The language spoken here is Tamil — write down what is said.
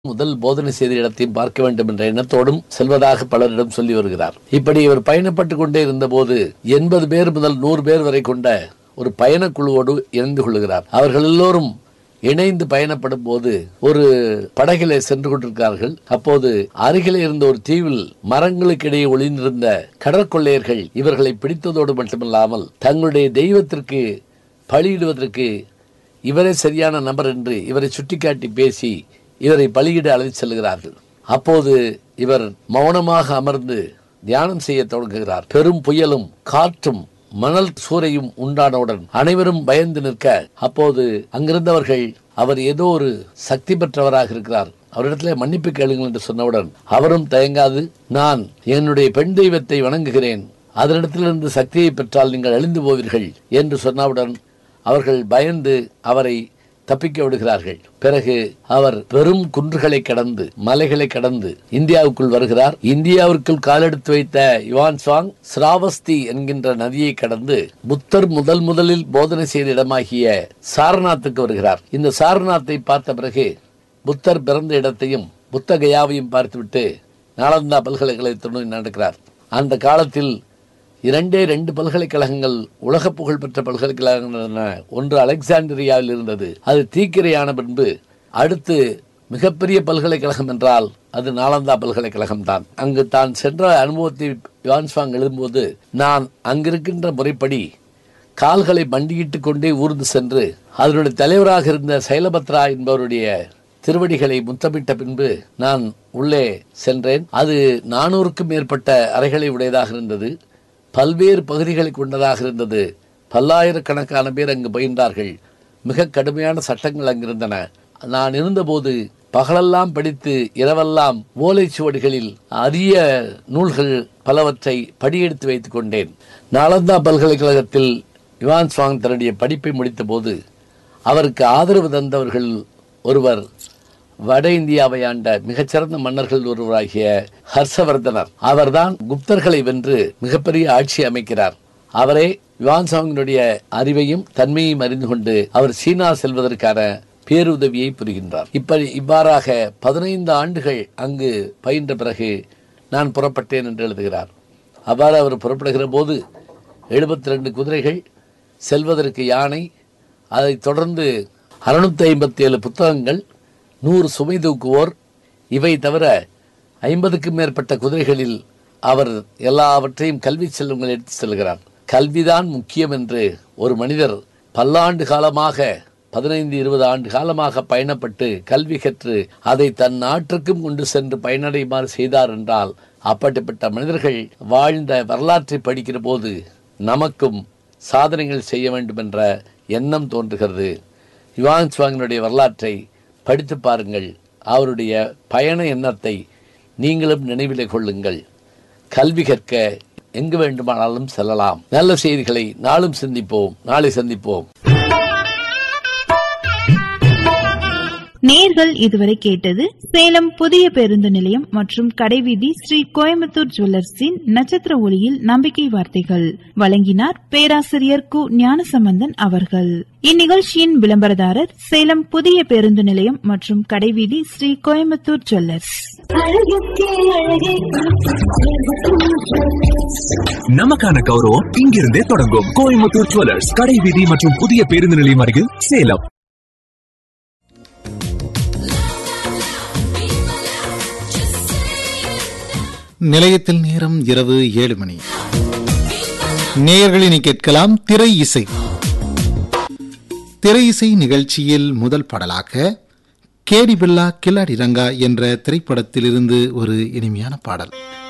முதல் போதனை செய்த இடத்தையும் பார்க்க வேண்டும் என்ற எண்ணத்தோடும் செல்வதாக பலரிடம் சொல்லி வருகிறார் இப்படி இவர் பயணப்பட்டு கொண்டே இருந்தபோது எண்பது பேர் முதல் நூறு பேர் வரை கொண்ட ஒரு பயணக்குழுவோடு இணைந்து கொள்கிறார் அவர்கள் எல்லோரும் இணைந்து பயணப்படும் போது ஒரு படகிலே சென்று கொண்டிருக்கிறார்கள் அப்போது அருகிலே இருந்த ஒரு தீவில் மரங்களுக்கு இடையே ஒளிந்திருந்த கடற்கொள்ளையர்கள் இவர்களை பிடித்ததோடு மட்டுமல்லாமல் தங்களுடைய தெய்வத்திற்கு பலியிடுவதற்கு இவரே சரியான நபர் என்று இவரை சுட்டிக்காட்டி பேசி இவரை பலியிட அழைத்து செல்கிறார்கள் அப்போது இவர் மௌனமாக அமர்ந்து தியானம் செய்ய தொடங்குகிறார் பெரும் புயலும் காற்றும் மணல் சூறையும் உண்டானவுடன் அனைவரும் பயந்து நிற்க அப்போது அங்கிருந்தவர்கள் அவர் ஏதோ ஒரு சக்தி பெற்றவராக இருக்கிறார் அவரிடத்திலே மன்னிப்பு கேளுங்கள் என்று சொன்னவுடன் அவரும் தயங்காது நான் என்னுடைய பெண் தெய்வத்தை வணங்குகிறேன் அதனிடத்திலிருந்து சக்தியை பெற்றால் நீங்கள் அழிந்து போவீர்கள் என்று சொன்னவுடன் அவர்கள் பயந்து அவரை தப்பிக்க விடுகிறார்கள் பிறகு அவர் பெரும் குன்றுகளை கடந்து மலைகளை கடந்து இந்தியாவுக்குள் வருகிறார் இந்தியாவிற்குள் காலெடுத்து வைத்த யுவான் சாங் ஸ்ராவஸ்தி என்கின்ற நதியை கடந்து புத்தர் முதல் முதலில் போதனை செய்த இடமாகிய சாரநாத்துக்கு வருகிறார் இந்த சாரநாத்தை பார்த்த பிறகு புத்தர் பிறந்த இடத்தையும் புத்த கயாவையும் பார்த்துவிட்டு நாலந்தா பல்கலைக்கழகத்துடன் நடக்கிறார் அந்த காலத்தில் இரண்டே ரெண்டு பல்கலைக்கழகங்கள் உலக புகழ் பெற்ற பல்கலைக்கழகங்கள் என ஒன்று அலெக்சாண்டிரியாவில் இருந்தது அது தீக்கிரையான பின்பு அடுத்து மிகப்பெரிய பல்கலைக்கழகம் என்றால் அது நாலந்தா பல்கலைக்கழகம் தான் அங்கு தான் சென்ற அனுபவத்தை யுவான்ஸ்வாங் எழுதும்போது நான் அங்கிருக்கின்ற முறைப்படி கால்களை மண்டியிட்டுக் கொண்டே ஊர்ந்து சென்று அதனுடைய தலைவராக இருந்த சைலபத்ரா என்பவருடைய திருவடிகளை முத்தமிட்ட பின்பு நான் உள்ளே சென்றேன் அது நானூறுக்கும் மேற்பட்ட அறைகளை உடையதாக இருந்தது பல்வேறு பகுதிகளை கொண்டதாக இருந்தது பல்லாயிரக்கணக்கான பேர் அங்கு பயின்றார்கள் மிக கடுமையான சட்டங்கள் அங்கிருந்தன நான் இருந்தபோது பகலெல்லாம் படித்து இரவெல்லாம் ஓலைச்சுவடிகளில் அரிய நூல்கள் பலவற்றை படியெடுத்து வைத்துக் கொண்டேன் நாலந்தா பல்கலைக்கழகத்தில் யுவான் சுவாங் தன்னுடைய படிப்பை முடித்தபோது அவருக்கு ஆதரவு தந்தவர்கள் ஒருவர் வட இந்தியாவை ஆண்ட மிகச்சிறந்த மன்னர்கள் ஒருவராகிய ஹர்ஷவர்தனர் அவர்தான் குப்தர்களை வென்று மிகப்பெரிய ஆட்சி அமைக்கிறார் அவரே யுவான் சாங்கினுடைய அறிவையும் தன்மையையும் அறிந்து கொண்டு அவர் சீனா செல்வதற்கான பேருதவியை புரிகின்றார் இப்படி இவ்வாறாக பதினைந்து ஆண்டுகள் அங்கு பயின்ற பிறகு நான் புறப்பட்டேன் என்று எழுதுகிறார் அவ்வாறு அவர் புறப்படுகிற போது எழுபத்தி ரெண்டு குதிரைகள் செல்வதற்கு யானை அதைத் தொடர்ந்து அறுநூத்தி ஐம்பத்தி ஏழு புத்தகங்கள் நூறு சுமை தூக்குவோர் இவை தவிர ஐம்பதுக்கும் மேற்பட்ட குதிரைகளில் அவர் எல்லாவற்றையும் கல்வி செல்வங்கள் எடுத்து செல்கிறார் கல்விதான் முக்கியம் என்று ஒரு மனிதர் பல்லாண்டு காலமாக பதினைந்து இருபது ஆண்டு காலமாக பயணப்பட்டு கல்வி கற்று அதை தன் நாட்டிற்கும் கொண்டு சென்று பயனடையுமாறு செய்தார் என்றால் அப்படிப்பட்ட மனிதர்கள் வாழ்ந்த வரலாற்றை படிக்கிற போது நமக்கும் சாதனைகள் செய்ய வேண்டும் என்ற எண்ணம் தோன்றுகிறது யுவான் சுவாங்கினுடைய வரலாற்றை படித்து பாருங்கள் அவருடைய பயண எண்ணத்தை நீங்களும் நினைவிலே கொள்ளுங்கள் கல்வி கற்க எங்கு வேண்டுமானாலும் செல்லலாம் நல்ல செய்திகளை நாளும் சிந்திப்போம் நாளை சந்திப்போம் நேர்கள் இதுவரை கேட்டது சேலம் புதிய பேருந்து நிலையம் மற்றும் கடைவீதி ஸ்ரீ கோயம்புத்தூர் ஜுவல்லர்ஸின் நட்சத்திர ஒளியில் நம்பிக்கை வார்த்தைகள் வழங்கினார் பேராசிரியர் கு ஞானசம்பந்தன் அவர்கள் இந்நிகழ்ச்சியின் விளம்பரதாரர் சேலம் புதிய பேருந்து நிலையம் மற்றும் கடைவீதி ஸ்ரீ கோயம்புத்தூர் ஜுவல்லர்ஸ் நமக்கான கௌரவம் இங்கிருந்தே தொடங்கும் கோயம்புத்தூர் ஜுவல்லர்ஸ் கடை வீதி மற்றும் புதிய பேருந்து நிலையம் அருகில் சேலம் நிலையத்தில் நேரம் இரவு ஏழு மணி நேயர்களினி கேட்கலாம் திரை இசை திரை இசை நிகழ்ச்சியில் முதல் பாடலாக கேடி பில்லா கில்லாடி ரங்கா என்ற திரைப்படத்திலிருந்து ஒரு இனிமையான பாடல்